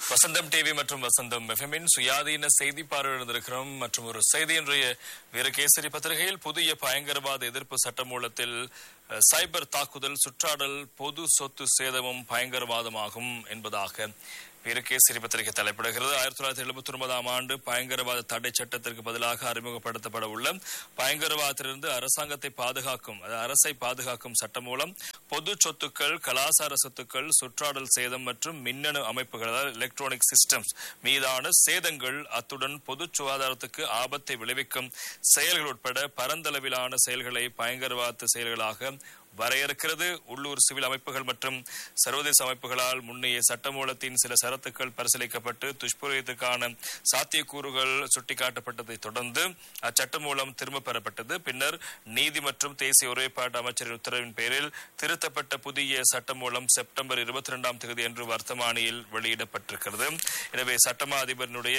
வசந்தம் TV மற்றும் வசந்தம் எஃப்எம்மின் சுயாதீன செய்தி பார்வையிட்டிருக்கிறோம் மற்றும் ஒரு செய்தி இன்றைய வீரகேசரி பத்திரிகையில் புதிய பயங்கரவாத எதிர்ப்பு சட்டமூலத்தில் அஹ், சைபர் தாக்குதல் சுற்றாடல் பொது சொத்து சேதமும் பயங்கரவாதமாகும் என்பதாக வீரகேசரி பத்திரிகை தலைப்பிடுகிறது ஆயிரத்தி தொள்ளாயிரத்தி எழுபத்தி ஒன்பதாம் ஆண்டு பயங்கரவாத தடை சட்டத்திற்கு பதிலாக அறிமுகப்படுத்தப்பட உள்ள பயங்கரவாதத்திலிருந்து அரசாங்கத்தை பாதுகாக்கும் அதாவது அரசை பாதுகாக்கும் சட்டம் மூலம் பொது சொத்துக்கள் கலாசார சொத்துக்கள் சுற்றாடல் சேதம் மற்றும் மின்னணு அமைப்புகள் அதாவது எலக்ட்ரானிக் சிஸ்டம்ஸ் மீதான சேதங்கள் அத்துடன் பொது சுகாதாரத்துக்கு ஆபத்தை விளைவிக்கும் செயல்கள் உட்பட பரந்தளவிலான செயல்களை பயங்கரவாத செயல்களாக வரையறுக்கிறது உள்ளூர் சிவில் அமைப்புகள் மற்றும் சர்வதேச அமைப்புகளால் முன்னைய சட்டமூலத்தின் சில சரத்துக்கள் பரிசீலிக்கப்பட்டு துஷ்பிரயோகத்துக்கான சாத்தியக்கூறுகள் சுட்டிக்காட்டப்பட்டதை தொடர்ந்து அச்சட்டமூலம் திரும்பப் பெறப்பட்டது பின்னர் நீதி மற்றும் தேசிய ஒருமைப்பாட்டு அமைச்சரின் உத்தரவின் பேரில் திருத்தப்பட்ட புதிய சட்டமூலம் செப்டம்பர் இருபத்தி இரண்டாம் தேதி அன்று வர்த்தமானியில் வெளியிடப்பட்டிருக்கிறது எனவே சட்டமா அதிபரினுடைய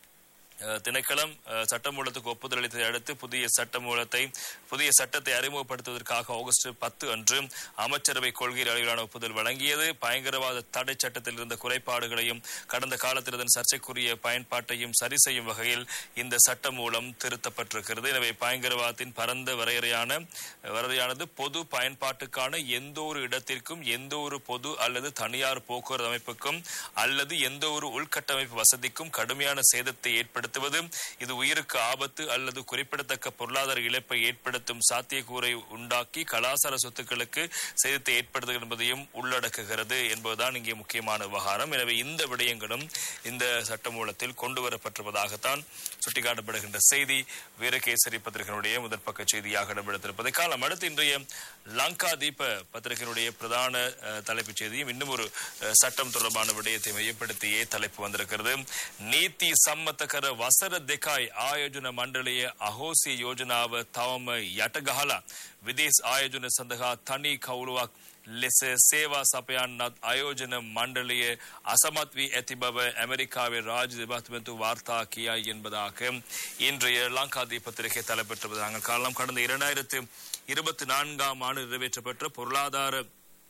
அஹ், திணைக்களம் அஹ், சட்டமூலத்துக்கு ஒப்புதல் அளித்ததை அடுத்து புதிய சட்டமூலத்தை புதிய சட்டத்தை அறிமுகப்படுத்துவதற்காக ஆகஸ்ட் பத்து அன்று அமைச்சரவை கொள்கை அளவிலான ஒப்புதல் வழங்கியது பயங்கரவாத தடை சட்டத்தில் இருந்த குறைபாடுகளையும் கடந்த காலத்தில் இதன் சர்ச்சைக்குரிய பயன்பாட்டையும் சரி செய்யும் வகையில் இந்த சட்டம் மூலம் திருத்தப்பட்டிருக்கிறது எனவே பயங்கரவாதத்தின் பரந்த வரையறையான வரையறையானது பொது பயன்பாட்டுக்கான எந்த ஒரு இடத்திற்கும் எந்த ஒரு பொது அல்லது தனியார் போக்குவரத்து அமைப்புக்கும் அல்லது எந்த ஒரு உள்கட்டமைப்பு வசதிக்கும் கடுமையான சேதத்தை ஏற்படுத்துவது இது உயிருக்கு ஆபத்து அல்லது குறிப்பிடத்தக்க பொருளாதார இழப்பை ஏற்படுத்தும் சாத்தியக்கூறை உண்டாக்கி கலாசார சொத்துக்களுக்கு சேதத்தை ஏற்படுத்துகிறது என்பதையும் உள்ளடக்குகிறது என்பதுதான் இங்கே முக்கியமான விவகாரம் எனவே இந்த விடயங்களும் இந்த சட்டமூலத்தில் கொண்டு வரப்பட்டிருப்பதாகத்தான் சுட்டிக்காட்டப்படுகின்ற செய்தி வீரகேசரி பத்திரிகையினுடைய முதற் பக்க செய்தியாக இடம்பெடுத்திருப்பதை காலம் அடுத்து இன்றைய லங்கா தீப பத்திரிகையினுடைய பிரதான அஹ், தலைப்புச் செய்தியும் இன்னும் ஒரு அஹ், சட்டம் தொடர்பான விடயத்தை மையப்படுத்தியே தலைப்பு வந்திருக்கிறது நீதி சம்மத்தකර වසර දෙකයි ආයෝජන මණ්ඩලය අහෝසි යෝජනාව තවම යටගහලා විදේශ ආයෝජන සඳහා තනි කවුලුවක් ලෙස සේවා සපයන්නත් ආයෝජන මණ්ඩලය අසමත් වී ඇති බව ඇමරිකාවේ රාජ දෙපාර්තமென்ட் வார்த்தா கியாய் என்பதாக இன்றைய லங்காதி பத்திரிகை தலைப்பெற்றது நாங்கள் காலம் கடந்த இரண்டாயிரத்து இருபத்தி நான்காம் ஆண்டு நிறைவேற்றப்பட்ட பொருளாதார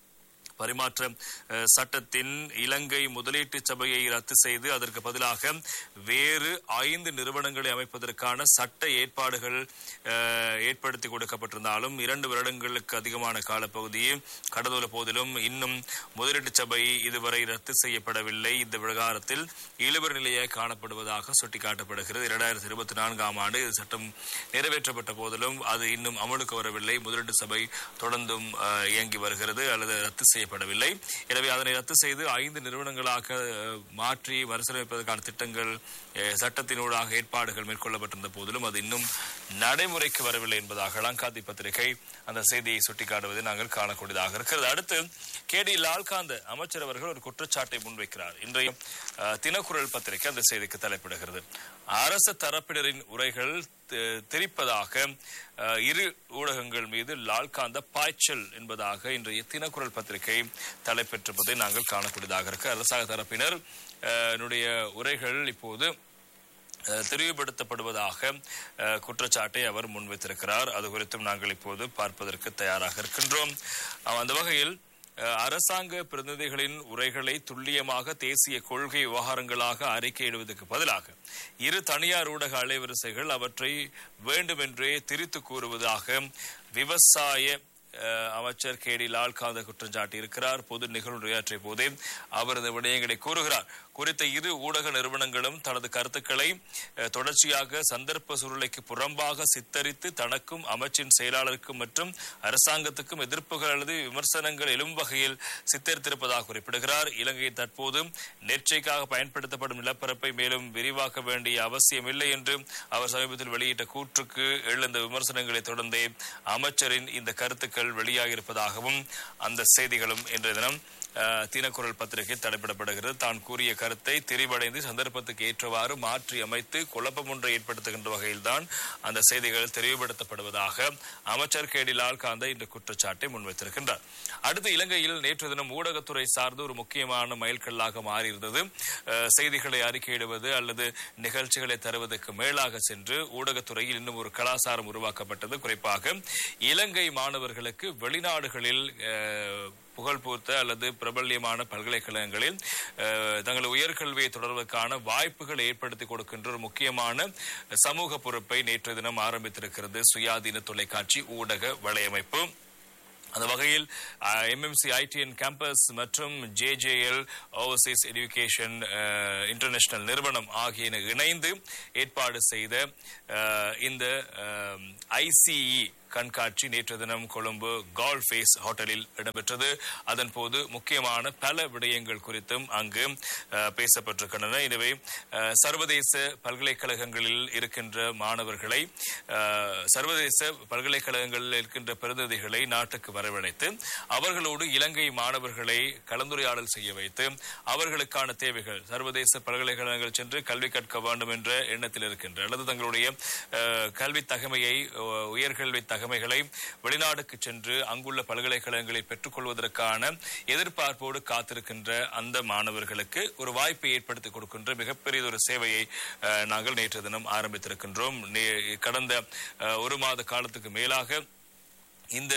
பரிமாற்ற அஹ், சட்டத்தின் இலங்கை முதலீட்டு சபையை ரத்து செய்து அதற்கு பதிலாக வேறு ஐந்து நிறுவனங்களை அமைப்பதற்கான சட்ட ஏற்பாடுகள் அஹ், ஏற்படுத்தி கொடுக்கப்பட்டிருந்தாலும் இரண்டு வருடங்களுக்கு அதிகமான காலப்பகுதியை கடந்துள்ள போதிலும் இன்னும் முதலீட்டு சபை இதுவரை ரத்து செய்யப்படவில்லை இந்த விவகாரத்தில் இழுபறி நிலையே காணப்படுவதாக சுட்டிக்காட்டப்படுகிறது இரண்டாயிரத்தி இருபத்தி நான்காம் ஆண்டு இது சட்டம் நிறைவேற்றப்பட்ட போதிலும் அது இன்னும் அமலுக்கு வரவில்லை முதலீட்டு சபை தொடர்ந்தும் அஹ், இயங்கி வருகிறது அல்லது ரத்து செய்யப்படவில்லை எனவே அதனை ரத்து செய்து ஐந்து நிறுவனங்களாக அஹ், மாற்றி மறுசீரமைப்பதற்கான திட்டங்கள் அஹ், சட்டத்தினூடாக ஏற்பாடுகள் மேற்கொள்ளப்பட்டிருந்த போதிலும் அது இன்னும் நடைமுறைக்கு வரவில்லை என்பதாக லங்காதி பத்திரிகை அந்த செய்தியை சுட்டிக்காட்டுவதை நாங்கள் காணக்கூடியதாக இருக்கிறது அடுத்து கே டி லால்காந்த அமைச்சர் அவர்கள் ஒரு குற்றச்சாட்டை முன்வைக்கிறார் இன்றைய அஹ், தினக்குரல் பத்திரிகை அந்த செய்திக்கு தலைப்பிடுகிறது அரசு தரப்பினரின் உரைகள் தி- திரிப்பதாக அஹ், இரு ஊடகங்கள் மீது லால்காந்த பாய்ச்சல் என்பதாக இன்றைய தினக்குரல் பத்திரிகை தலைப்பெற்றிருப்பதை நாங்கள் காணக்கூடியதாக இருக்கு அரசாங்க தரப்பினர் அஹ், னுடைய உரைகள் இப்போது அஹ், தெரிவுபடுத்தப்படுவதாக அஹ், குற்றச்சாட்டை அவர் முன்வைத்திருக்கிறார் அது குறித்தும் நாங்கள் இப்போது பார்ப்பதற்கு தயாராக இருக்கின்றோம் அஹ், அந்த வகையில் அஹ், அரசாங்க பிரதிநிதிகளின் உரைகளை துல்லியமாக தேசிய கொள்கை விவகாரங்களாக அறிக்கையிடுவதற்கு பதிலாக இரு தனியார் ஊடக அலைவரிசைகள் அவற்றை வேண்டுமென்றே திரித்து கூறுவதாக விவசாய அஹ், அமைச்சர் கே டி லால்காந்த குற்றம் சாட்டியிருக்கிறார் பொது நிகழ்வு உரையாற்றிய போதே அவர் இந்த விடயங்களை கூறுகிறார் குறித்த இரு ஊடக நிறுவனங்களும் தனது கருத்துக்களை அஹ், தொடர்ச்சியாக சந்தர்ப்ப சூழ்நிலைக்கு புறம்பாக சித்தரித்து தனக்கும் அமைச்சின் செயலாளருக்கும் மற்றும் அரசாங்கத்துக்கும் எதிர்ப்புகள் அல்லது விமர்சனங்கள் எழும் வகையில் சித்தரித்திருப்பதாக குறிப்பிடுகிறார் இலங்கை தற்போது நேர்ச்சைக்காக பயன்படுத்தப்படும் நிலப்பரப்பை மேலும் விரிவாக்க வேண்டிய அவசியமில்லை என்று அவர் சமீபத்தில் வெளியிட்ட கூற்றுக்கு எழுந்த விமர்சனங்களை தொடர்ந்தே அமைச்சரின் இந்த கருத்துக்கள் வெளியாகியிருப்பதாகவும் அந்த செய்திகளும் இன்றைய தினம் அஹ், தினக்குரல் பத்திரிகை தடைப்படப்படுகிறது தான் கூறிய கருத்தை திரிவடைந்து சந்தர்ப்பத்துக்கு ஏற்றவாறு மாற்றி அமைத்து குழப்பம் ஒன்றை ஏற்படுத்துகின்ற வகையில்தான் அந்த செய்திகள் தெரிவுபடுத்தப்படுவதாக அமைச்சர் கே டி லால்காந்த இந்த குற்றச்சாட்டை முன்வைத்திருக்கின்றார் அடுத்து இலங்கையில் நேற்று தினம் ஊடகத்துறை சார்ந்து ஒரு முக்கியமான மைல்கல்லாக மாறியிருந்தது அஹ், செய்திகளை அறிக்கையிடுவது அல்லது நிகழ்ச்சிகளை தருவதற்கு மேலாக சென்று ஊடகத்துறையில் இன்னும் ஒரு கலாச்சாரம் உருவாக்கப்பட்டது குறிப்பாக இலங்கை மாணவர்களுக்கு மாணவர்களுக்கு வெளிநாடுகளில் அஹ், புகழ்பூர்த்த அல்லது பிரபல்யமான பல்கலைக்கழகங்களில் அஹ், தங்கள் உயர்கல்வியை தொடர்வதற்கான வாய்ப்புகள் ஏற்படுத்தி கொடுக்கின்ற ஒரு முக்கியமான சமூக பொறுப்பை நேற்று தினம் ஆரம்பித்திருக்கிறது சுயாதீன தொலைக்காட்சி ஊடக வலையமைப்பு அந்த வகையில் எம்எம்சி ஐடிஎன் கேம்பஸ் மற்றும் ஜேஜேஎல் ஓவர்சீஸ் எஜுகேஷன் இன்டர்நேஷனல் நிறுவனம் ஆகியன இணைந்து ஏற்பாடு செய்த அஹ், இந்த ஐசிஇ கண்காட்சி நேற்று தினம் கொழும்பு கால் ஃபேஸ் ஹோட்டலில் இடம்பெற்றது அதன் போது முக்கியமான பல விடயங்கள் குறித்தும் அங்கு அஹ், பேசப்பட்டிருக்கின்றன எனவே அஹ், சர்வதேச பல்கலைக்கழகங்களில் இருக்கின்ற மாணவர்களை அஹ், சர்வதேச பல்கலைக்கழகங்களில் இருக்கின்ற பிரதிநிதிகளை நாட்டுக்கு வரவழைத்து அவர்களோடு இலங்கை மாணவர்களை கலந்துரையாடல் செய்ய வைத்து அவர்களுக்கான தேவைகள் சர்வதேச பல்கலைக்கழகங்கள் சென்று கல்வி கற்க வேண்டும் என்ற எண்ணத்தில் இருக்கின்ற அல்லது தங்களுடைய அஹ், கல்வி தகமையை அஹ், உயர்கல்வி தகமைகளை வெளிநாடுக்கு சென்று அங்குள்ள பல்கலைக்கழகங்களில் பெற்றுக்கொள்வதற்கான எதிர்பார்ப்போடு காத்திருக்கின்ற அந்த மாணவர்களுக்கு ஒரு வாய்ப்பை ஏற்படுத்தி கொடுக்கின்ற மிகப்பெரிய ஒரு சேவையை அஹ், நாங்கள் நேற்று தினம் ஆரம்பித்திருக்கின்றோம் நே- கடந்த அஹ், ஒரு மாத காலத்துக்கு மேலாக இந்த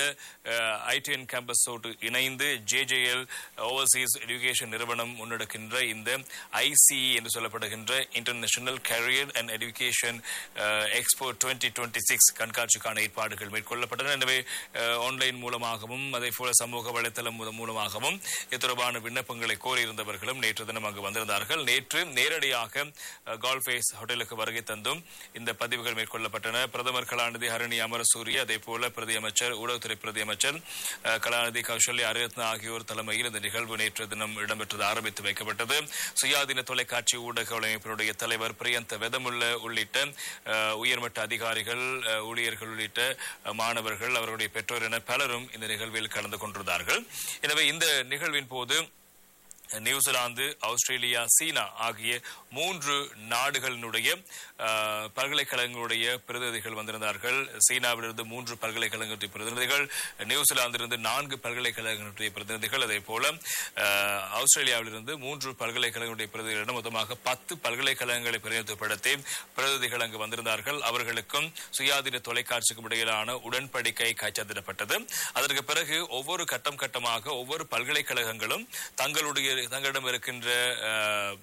ஐடிஎன் கேம்பஸோடு இணைந்து ஜேஜேஎல் ஓவர்சீஸ் எஜுகேஷன் நிறுவனம் முன்னெடுக்கின்ற இந்த ஐசிஇ என்று சொல்லப்படுகின்ற international career and education expo twenty twenty six கண்காட்சிக்கான ஏற்பாடுகள் மேற்கொள்ளப்பட்டன எனவே ஆன்லைன் மூலமாகவும் அதே போல சமூக வலைத்தளம் மூலம் மூலமாகவும் இது தொடர்பான விண்ணப்பங்களை கோரியிருந்தவர்களும் நேற்று தினம் அங்கு வந்திருந்தார்கள் நேற்று நேரடியாக கால்ஃபேஸ் ஹோட்டலுக்கு வருகை தந்தும் இந்த பதிவுகள் மேற்கொள்ளப்பட்டன பிரதமர் கலாநிதி ஹரணி அமரசூரிய அதே போல பிரதி அமைச்சர் ஊடகத்துறை பிரதி அமைச்சர் அஹ், கலாநிதி கௌசல்யா அரியத்னா ஆகியோர் தலைமையில் இந்த நிகழ்வு நேற்று தினம் இடம்பெற்றது ஆரம்பித்து வைக்கப்பட்டது சுயாதீன தொலைக்காட்சி ஊடக அமைப்பினுடைய தலைவர் பிரியந்த வெதமுள்ள உள்ளிட்ட அஹ், உயர்மட்ட அதிகாரிகள் அஹ், ஊழியர்கள் உள்ளிட்ட அஹ், மாணவர்கள் அவர்களுடைய பெற்றோர் என பலரும் இந்த நிகழ்வில் கலந்து கொண்டிருந்தார்கள் எனவே இந்த நிகழ்வின் போது நியூசிலாந்து ஆஸ்திரேலியா சீனா ஆகிய மூன்று நாடுகளினுடைய அஹ், பல்கலைக்கழகங்களுடைய பிரதிநிதிகள் வந்திருந்தார்கள் சீனாவிலிருந்து மூன்று பல்கலைக்கழகங்களுடைய பிரதிநிதிகள் நியூசிலாந்திலிருந்து நான்கு பல்கலைக்கழகங்களுடைய பிரதிநிதிகள் அதே போல அஹ், ஆஸ்திரேலியாவிலிருந்து மூன்று பல்கலைக்கழகங்களுடைய பிரதிநிதிகளிடம் மொத்தமாக பத்து பல்கலைக்கழகங்களை பிரதிநிதித்துவப்படுத்தி பிரதிநிதிகள் அங்கு வந்திருந்தார்கள் அவர்களுக்கும் சுயாதீன தொலைக்காட்சிக்கும் இடையிலான உடன்படிக்கை கைச்சாத்திடப்பட்டது அதற்கு பிறகு ஒவ்வொரு கட்டம் கட்டமாக ஒவ்வொரு பல்கலைக்கழகங்களும் தங்களுடைய தங்களிடம் இருக்கின்ற அஹ்,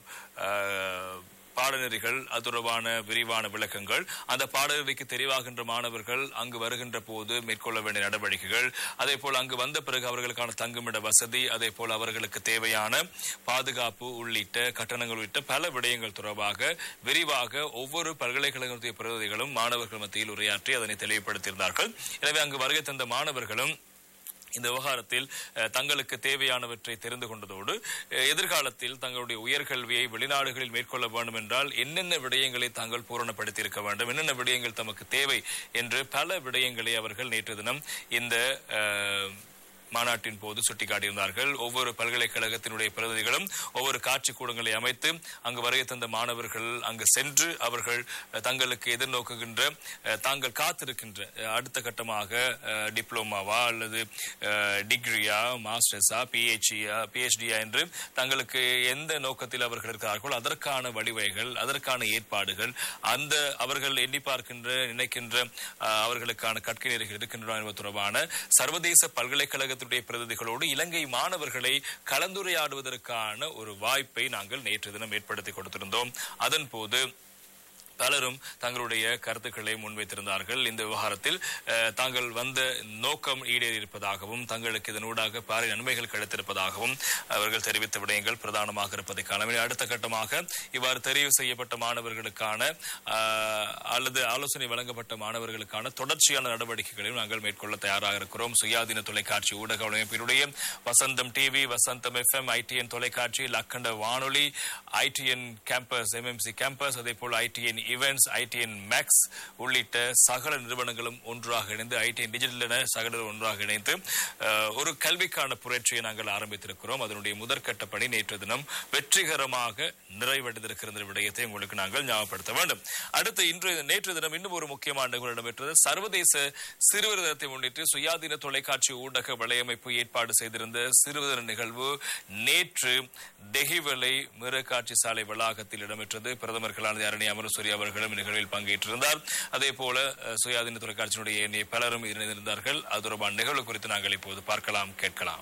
அஹ், பாடநெறிகள் அது தொடர்பான விரிவான விளக்கங்கள் அந்த பாடநெறிக்கு தெரிவாகின்ற மாணவர்கள் அங்கு வருகின்ற போது மேற்கொள்ள வேண்டிய நடவடிக்கைகள் அதே போல் அங்கு வந்த பிறகு அவர்களுக்கான தங்குமிட வசதி அதே போல் அவர்களுக்கு தேவையான பாதுகாப்பு உள்ளிட்ட கட்டணங்கள் உள்ளிட்ட பல விடயங்கள் தொடர்பாக விரிவாக ஒவ்வொரு பல்கலைக்கழகத்துடைய பிரதிநிதிகளும் மாணவர்கள் மத்தியில் உரையாற்றி அதனை தெளிவுபடுத்தியிருந்தார்கள் எனவே அங்கு வருகை தந்த மாணவர்களும் இந்த விவகாரத்தில் அஹ், தங்களுக்கு தேவையானவற்றை தெரிந்து கொண்டதோடு அஹ், எதிர்காலத்தில் தங்களுடைய உயர்கல்வியை வெளிநாடுகளில் மேற்கொள்ள வேண்டும் என்றால் என்னென்ன விடயங்களை தாங்கள் பூரணப்படுத்தியிருக்க வேண்டும் என்னென்ன விடயங்கள் தமக்கு தேவை என்று பல விடயங்களை அவர்கள் நேற்று தினம் இந்த அஹ், மாநாட்டின் போது சுட்டிக்காட்டியிருந்தார்கள் ஒவ்வொரு பல்கலைக்கழகத்தினுடைய பிரதிநிதிகளும் ஒவ்வொரு காட்சி கூடங்களை அமைத்து அங்கு வருகை தந்த மாணவர்கள் அங்கு சென்று அவர்கள் அஹ், தங்களுக்கு எதிர்நோக்குகின்ற அஹ், தாங்கள் காத்திருக்கின்ற அஹ், அடுத்த கட்டமாக அஹ், டிப்ளோமாவா அல்லது அஹ், டிகிரியா மாஸ்டர்ஸா பிஹெச்டியா பிஹெச்டியா என்று தங்களுக்கு எந்த நோக்கத்தில் அவர்கள் இருக்கிறார்களோ அதற்கான வழிவகைகள் அதற்கான ஏற்பாடுகள் அந்த அவர்கள் எண்ணி பார்க்கின்ற நினைக்கின்ற அஹ், அவர்களுக்கான கற்கை நெறிகள் இருக்கின்றன என்பது தொடர்பான சர்வதேச பல்கலைக்கழகத்துடைய பிரதிநிதிகளோடு இலங்கை மாணவர்களை கலந்துரையாடுவதற்கான ஒரு வாய்ப்பை நாங்கள் நேற்று தினம் ஏற்படுத்தி கொடுத்திருந்தோம் அதன் போது பலரும் தங்களுடைய கருத்துக்களை முன்வைத்திருந்தார்கள் இந்த விவகாரத்தில் அஹ், தாங்கள் வந்த நோக்கம் ஈடேறியிருப்பதாகவும் தங்களுக்கு இதனூடாக பாரிய நன்மைகள் கிடைத்திருப்பதாகவும் அவர்கள் தெரிவித்த விடயங்கள் பிரதானமாக இருப்பதை காணவில்லை அடுத்த கட்டமாக இவ்வாறு தெரிவு செய்யப்பட்ட மாணவர்களுக்கான அஹ், அல்லது ஆலோசனை வழங்கப்பட்ட மாணவர்களுக்கான தொடர்ச்சியான நடவடிக்கைகளையும் நாங்கள் மேற்கொள்ள தயாராக இருக்கிறோம் சுயாதீன தொலைக்காட்சி ஊடக அமைப்பினுடைய Vasantham TV Vasantham FM ITN தொலைக்காட்சி லக்கண்ட வானொலி ஐடிஎன் கேம்பஸ் எம்எம்சி கேம்பஸ் அதே போல் ஐடிஎன் ஈவெண்ட்ஸ் ஐடிஎன் மேக்ஸ் உள்ளிட்ட சகல நிறுவனங்களும் ஒன்றாக இணைந்து ஐடிஎன் டிஜிட்டல் என சகல ஒன்றாக இணைந்து அஹ், ஒரு கல்விக்கான புரட்சியை நாங்கள் ஆரம்பித்திருக்கிறோம் அதனுடைய முதற்கட்ட பணி நேற்று தினம் வெற்றிகரமாக நிறைவடைந்திருக்கிற இந்த விடயத்தை உங்களுக்கு நாங்கள் ஞாபகப்படுத்த வேண்டும் அடுத்து இன்று நேற்று தினம் இன்னும் ஒரு முக்கியமான நிகழ்வு இடம்பெற்றது சர்வதேச சிறுவர் தினத்தை முன்னிட்டு சுயாதீன தொலைக்காட்சி ஊடக வலையமைப்பு ஏற்பாடு செய்திருந்த சிறுவர் தின நிகழ்வு நேற்று டெஹிவலை மிருகாட்சி சாலை வளாகத்தில் இடம்பெற்றது பிரதமர் கலாநிதி அரணி அமரசூரி அவர்களும் நிகழ்வில் பங்கேற்றிருந்தார் அதே போல அஹ், சுயாதீன தொலைக்காட்சியினுடைய ஏனைய பலரும் இதில் இணைந்திருந்தார்கள் அது தொடர்பான நிகழ்வு குறித்து நாங்கள் இப்போது பார்க்கலாம் கேட்கலாம்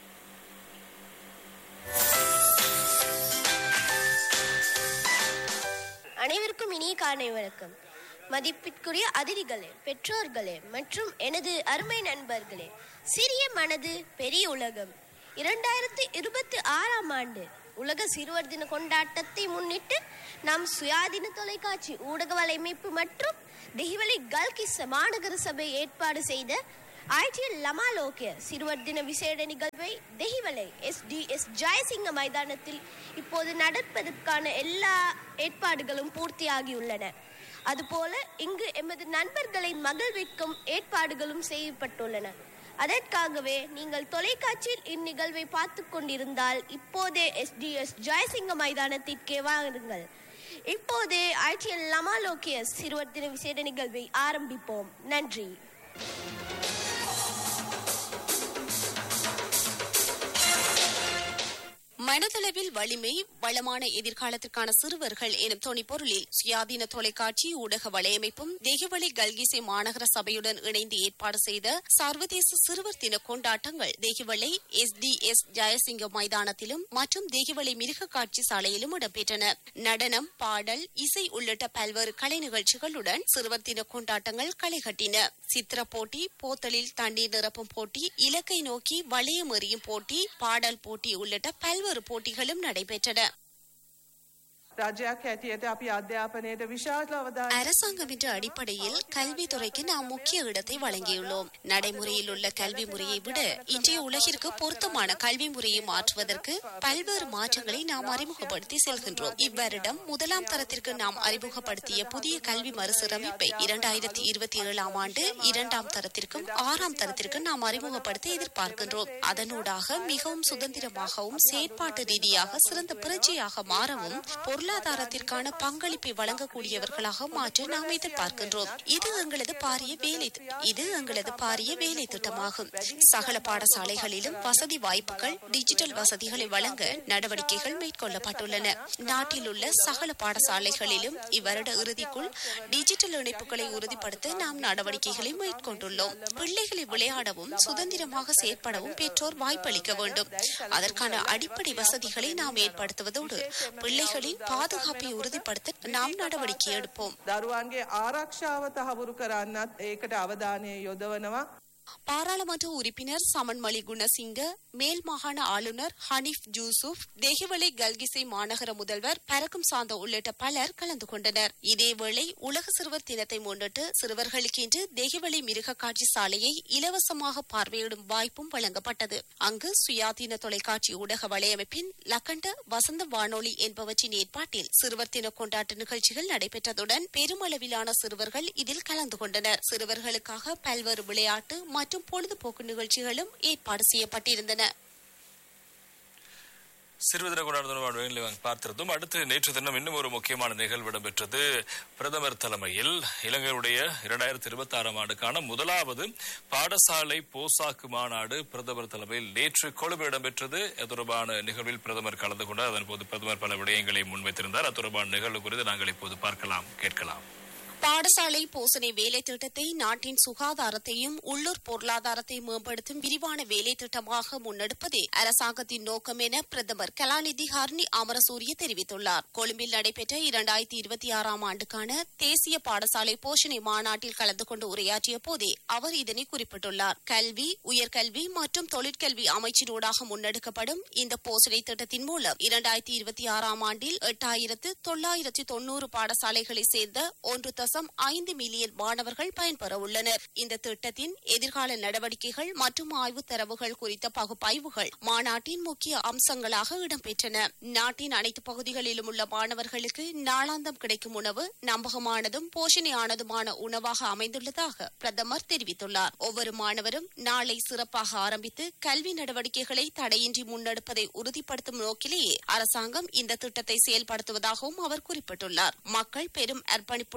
அனைவருக்கும் இனிய காலை வணக்கம் மதிப்பிற்குரிய அதிதிகளே பெற்றோர்களே மற்றும் எனது அருமை நண்பர்களே சிறிய மனது பெரிய உலகம் இரண்டாயிரத்தி இருபத்தி ஆறாம் ஆண்டு உலக சிறுவர் தின கொண்டாட்டத்தை முன்னிட்டு நாம் சுயாதீன தொலைக்காட்சி ஊடக வலையமைப்பு மற்றும் தெஹிவலை கல்கிஸ் மாநகர சபை ஏற்பாடு செய்த ஐடிஎல் லமாலோக்கிய சிறுவர் தின விசேட நிகழ்வை Dehiwala S D S Jayasinghe மைதானத்தில் இப்போது நடப்பதற்கான எல்லா ஏற்பாடுகளும் பூர்த்தியாகியுள்ளன அதுபோல இங்கு எமது நண்பர்களின் மகிழ்விக்கும் ஏற்பாடுகளும் செய்யப்பட்டுள்ளன அதற்காகவே நீங்கள் தொலைக்காட்சியில் இந்நிகழ்வை பார்த்து கொண்டிருந்தால் இப்போதே எஸ்டிஎஸ் ஜெயசிங்க மைதானத்திற்கே வாருங்கள் இப்போதே ஐடிஎல் லமாலோக்கிய சிறுவர் தின விசேட நிகழ்வை ஆரம்பிப்போம் நன்றி மனதளவில் வலிமை வளமான எதிர்காலத்திற்கான சிறுவர்கள் எனும் தொனிப்பொருளில் சுயாதீன தொலைக்காட்சி ஊடக வலையமைப்பும் தேகவழி கல்கிசை மாநகர சபையுடன் இணைந்து ஏற்பாடு செய்த சர்வதேச சிறுவர் தின கொண்டாட்டங்கள் Dehiwala S D S Jayasinghe மைதானத்திலும் மற்றும் தேகவளை மிருக காட்சி சாலையிலும் இடம்பெற்றன நடனம் பாடல் இசை உள்ளிட்ட பல்வேறு கலை நிகழ்ச்சிகளுடன் சிறுவர் தின கொண்டாட்டங்கள் களை கட்டின சித்திர போட்டி போத்தலில் தண்ணீர் நிரப்பும் போட்டி இலக்கை நோக்கி வளையம் எறியும் போட்டி பாடல் போட்டி உள்ளிட்ட பல்வேறு போட்டிகளும் நடைபெற்றன රජයක් හැටියට අපි අධ්‍යාපනයට විශාල අවධානය அரசாங்கம் என்ற அடிப்படையில் கல்வித்துறைக்கு நாம் முக்கிய இடத்தை வழங்கியுள்ளோம் நடைமுறையில் உள்ள கல்வி முறையை விட இன்றைய உலகிற்கு பொருத்தமான கல்வி முறையை மாற்றுவதற்கு பல்வேறு மாற்றங்களை நாம் அறிமுகப்படுத்தி செல்கின்றோம் இவ்வருடம் முதலாம் தரத்திற்கு நாம் அறிமுகப்படுத்திய புதிய கல்வி மறுசீரமைப்பை இரண்டாயிரத்தி இருபத்தி ஏழாம் ஆண்டு இரண்டாம் தரத்திற்கும் ஆறாம் தரத்திற்கும் நாம் அறிமுகப்படுத்த எதிர்பார்க்கின்றோம் அதனூடாக மிகவும் சுதந்திரமாகவும் செயற்பாட்டு ரீதியாக சிறந்த புரட்சியாக மாறவும் பொருளாதாரத்திற்கான பங்களிப்பை வழங்கக்கூடியவர்களாக மாற்ற நாம் எதிர்பார்க்கின்றோம் இது எங்களது பாரிய வேலை இது எங்களது பாரிய வேலை திட்டமாகும் சகல பாடசாலைகளிலும் வசதி வாய்ப்புகள் டிஜிட்டல் வசதிகளை வழங்க நடவடிக்கைகள் மேற்கொள்ளப்பட்டுள்ளன நாட்டில் உள்ள சகல பாடசாலைகளிலும் இவ்வருட இறுதிக்குள் டிஜிட்டல் இணைப்புகளை உறுதிப்படுத்த நாம் நடவடிக்கைகளை மேற்கொண்டுள்ளோம் பிள்ளைகளை விளையாடவும் சுதந்திரமாக செயற்படவும் பெற்றோர் வாய்ப்பளிக்க வேண்டும் அதற்கான அடிப்படை வசதிகளை நாம் ஏற்படுத்துவதோடு பிள்ளைகளின் பாதுகாப்பை உறுதிப்படுத்த நாம் நடவடிக்கை எடுப்போம் දරුවන්ගේ ආරක්ෂාව තහවුරු කරන්නත් ඒකට අවධානය යොදවනවා. பாராளுமன்ற உறுப்பினர் சமன்மலி குணசிங்க மேல் மாகாண ஆளுநர் ஹனீப் ஜூசுப் தேகவலை கல்கிசை மாநகர முதல்வர் பரக்கும் சாந்த உள்ளிட்ட பலர் கலந்து கொண்டனர் இதேவேளை உலக சிறுவர் தினத்தை முன்னிட்டு சிறுவர்களுக்கு இன்று தேகவலை மிருக காட்சி சாலையை இலவசமாக பார்வையிடும் வாய்ப்பும் வழங்கப்பட்டது அங்கு சுயாதீன தொலைக்காட்சி ஊடக வலையமைப்பின் லக்கண்ட வசந்த வானொலி என்பவற்றின் ஏற்பாட்டில் சிறுவர் தின கொண்டாட்ட நிகழ்ச்சிகள் நடைபெற்றதுடன் பெருமளவிலான சிறுவர்கள் இதில் கலந்து கொண்டனர் சிறுவர்களுக்காக பல்வேறு விளையாட்டு மற்றும் பொழுதுபோக்கு நிகழ்ச்சிகளும் ஏற்பாடு செய்யப்பட்டிருந்தன சிறுவதின கொண்டாடுதல் பார்த்திருந்தோம் அடுத்து நேற்று தினம் இன்னும் ஒரு முக்கியமான நிகழ்வு இடம்பெற்றது பிரதமர் தலைமையில் இலங்கையுடைய இரண்டாயிரத்தி இருபத்தி ஆறாம் ஆண்டுக்கான முதலாவது பாடசாலை போசாக்கு மாநாடு பிரதமர் தலைமையில் நேற்று கொழும்பு இடம்பெற்றது அது தொடர்பான நிகழ்வில் பிரதமர் கலந்து கொண்டார் அதன் போது பிரதமர் பல விடயங்களை முன்வைத்திருந்தார் அது தொடர்பான நிகழ்வு குறித்து நாங்கள் இப்போது பார்க்கலாம் கேட்கலாம் பாடசாலை போசனை வேலை திட்டத்தை நாட்டின் சுகாதாரத்தையும் உள்ளூர் பொருளாதாரத்தை மேம்படுத்தும் விரிவான வேலை திட்டமாக முன்னெடுப்பதே அரசாங்கத்தின் நோக்கம் என பிரதமர் கலாநிதி ஹர்னி அமரசூரிய தெரிவித்துள்ளார் கொழும்பில் நடைபெற்ற இரண்டாயிரத்தி இருபத்தி ஆறாம் ஆண்டுக்கான தேசிய பாடசாலை போஷணை மாநாட்டில் கலந்து கொண்டு உரையாற்றிய போதே அவர் இதனை குறிப்பிட்டுள்ளார் கல்வி உயர்கல்வி மற்றும் தொழிற்கல்வி அமைச்சினூடாக முன்னெடுக்கப்படும் இந்த போஷணை திட்டத்தின் மூலம் இரண்டாயிரத்தி இருபத்தி ஆறாம் ஆண்டில் எட்டாயிரத்து தொள்ளாயிரத்தி தொன்னூறு பாடசாலைகளை சேர்ந்த ஒன்று தசம் ஐந்து மில்லியன் மாணவர்கள் பயன்பெற உள்ளனர் இந்த திட்டத்தின் எதிர்கால நடவடிக்கைகள் மற்றும் ஆய்வு தரவுகள் குறித்த பகுப்பாய்வுகள் மாநாட்டின் முக்கிய அம்சங்களாக இடம்பெற்றன நாட்டின் அனைத்து பகுதிகளிலும் உள்ள மாணவர்களுக்கு நாளாந்தம் கிடைக்கும் உணவு நம்பகமானதும் போஷணையானதுமான உணவாக அமைந்துள்ளதாக பிரதமர் தெரிவித்துள்ளார் ஒவ்வொரு மாணவரும் நாளை சிறப்பாக ஆரம்பித்து கல்வி நடவடிக்கைகளை தடையின்றி முன்னெடுப்பதை உறுதிப்படுத்தும் நோக்கிலேயே அரசாங்கம் இந்த திட்டத்தை செயல்படுத்துவதாகவும் அவர் குறிப்பிட்டுள்ளார் மக்கள் பெரும் அர்ப்பணிப்புடன் வாழ்வார்கள்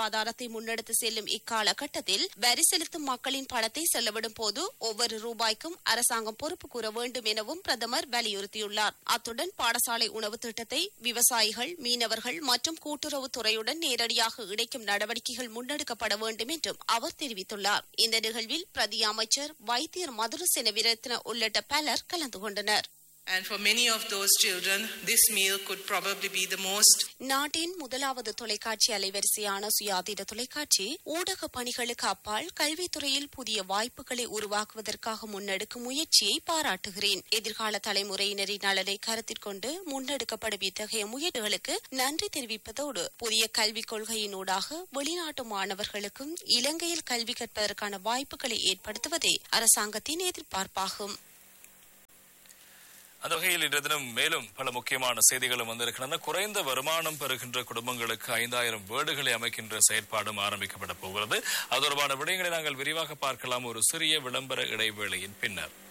வாழ்வாதாரத்தை முன்னெடுத்து செல்லும் இக்காலகட்டத்தில் வரி செலுத்தும் மக்களின் பணத்தை செலவிடும் போது ஒவ்வொரு ரூபாய்க்கும் அரசாங்கம் பொறுப்பு கூற வேண்டும் எனவும் பிரதமர் வலியுறுத்தியுள்ளார் அத்துடன் பாடசாலை உணவு திட்டத்தை விவசாயிகள் மீனவர்கள் மற்றும் கூட்டுறவுத் துறையுடன் நேரடியாக இணைக்கும் நடவடிக்கைகள் முன்னெடுக்கப்பட வேண்டும் என்றும் அவர் தெரிவித்துள்ளார் இந்த நிகழ்வில் பிரதி அமைச்சர் வைத்தியர் மதுர செனவிரத்ன உள்ளிட்ட பலர் கலந்து கொண்டனர் And for many of those children, this meal could probably be the most நாட்டின் முதலாவது தொலைக்காட்சி அலைவரிசையான சுயாதீன தொலைக்காட்சி ஊடக பணிகளுக்கு அப்பால் கல்வித்துறையில் புதிய வாய்ப்புகளை உருவாக்குவதற்காக முன்னெடுக்கும் முயற்சியை பாராட்டுகிறேன் எதிர்கால தலைமுறையினரின் நலனை கருத்தில் கொண்டு முன்னெடுக்கப்படும் இத்தகைய முயற்சிகளுக்கு நன்றி தெரிவிப்பதோடு புதிய கல்விக் கொள்கையினூடாக வெளிநாட்டு மாணவர்களுக்கும் இலங்கையில் கல்வி கற்பதற்கான வாய்ப்புகளை ஏற்படுத்துவதே அரசாங்கத்தின் எதிர்பார்ப்பாகும் அந்த வகையில் இன்றைய தினம் மேலும் பல முக்கியமான செய்திகளும் வந்திருக்கின்றன குறைந்த வருமானம் பெறுகின்ற குடும்பங்களுக்கு ஐந்தாயிரம் வீடுகளை அமைக்கின்ற செயற்பாடும் ஆரம்பிக்கப்பட போகிறது அது தொடர்பான விடயங்களை நாங்கள் விரிவாக பார்க்கலாம் ஒரு சிறிய விளம்பர இடைவேளையின் பின்னர்